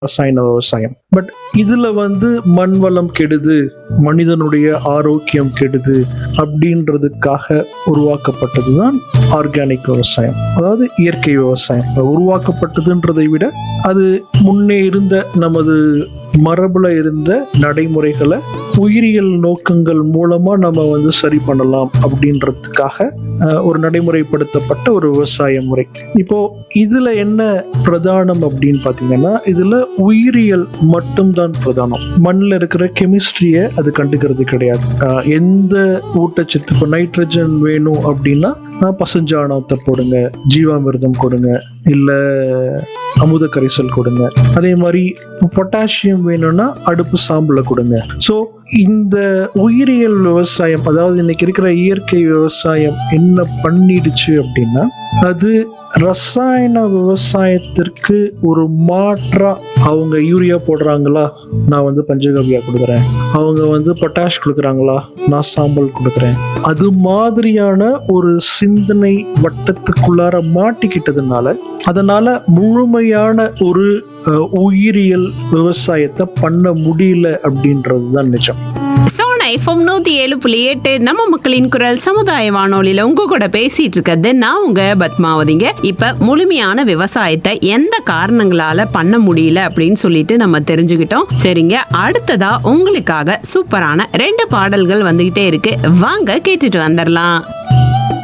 ரசாயன விவசாயம் பட் இதுல வந்து மண் வளம் கெடுது மனிதனுடைய ஆரோக்கியம் கெடுது அப்படின்றதுக்காக உருவாக்கப்பட்டதுதான் ஆர்கானிக் விவசாயம் அதாவது இயற்கை விவசாயம் உருவாக்கப்பட்டதுன்றதை விட அது முன்னே இருந்த நமது மரபுல இருந்த நடைமுறைகளை உயிரியல் நோக்கங்கள் மூலமா நம்ம வந்து சரி பண்ணலாம் அப்படின்றதுக்காக அஹ், ஒரு நடைமுறைப்படுத்தப்பட்ட ஒரு விவசாய முறை இப்போ இதுல என்ன பிரதானம் அப்படின்னு பாத்தீங்கன்னா இதுல உயிரியல் மட்டும்தான் பிரதானம் மண்ணில் இருக்கிற கெமிஸ்ட்ரியை அது கண்டுக்கிறது கிடையாது அஹ், எந்த ஊட்டச்சத்து இப்போ நைட்ரஜன் வேணும் அப்படின்னா அஹ், பசுஞ்சாணத்தை போடுங்க ஜீவாமிர்தம் கொடுங்க இல்ல அமுத கரைசல் கொடுங்க அதே மாதிரி பொட்டாசியம் வேணும்னா அடுப்பு சாம்பலை கொடுங்க ஸோ இந்த உயிரியல் விவசாயம் அதாவது இன்னைக்கு இருக்கிற இயற்கை விவசாயம் என்ன பண்ணிடுச்சு அப்படின்னா அது ரசாயன விவசாயத்திற்கு ஒரு மாற்றா அவங்க யூரியா போடுறாங்களா நான் வந்து பஞ்சகவ்யா கொடுக்குறேன் அவங்க வந்து பொட்டாஷ் கொடுக்குறாங்களா நான் சாம்பல் கொடுக்குறேன் அது மாதிரியான ஒரு சிந்தனை வட்டத்துக்குள்ளார மாட்டிக்கிட்டதுனால அதனால முழுமையான ஒரு அஹ், உயிரியல் விவசாயத்தை பண்ண முடியல அப்படின்றது தான் நிஜம் சோனா எஃப்எம் நூத்தி ஏழு புள்ளி எட்டு நம்ம மக்களின் குரல் சமுதாய வானொலியில உங்க கூட பேசிட்டு இருக்கிறது நான் உங்க பத்மாவதிங்க இப்ப முழுமையான விவசாயத்தை எந்த காரணங்களால பண்ண முடியல அப்படின்னு சொல்லிட்டு நம்ம தெரிஞ்சுக்கிட்டோம் சரிங்க அடுத்ததா உங்களுக்காக சூப்பரான ரெண்டு பாடல்கள் வந்துகிட்டே இருக்கு வாங்க கேட்டுட்டு வந்துடலாம்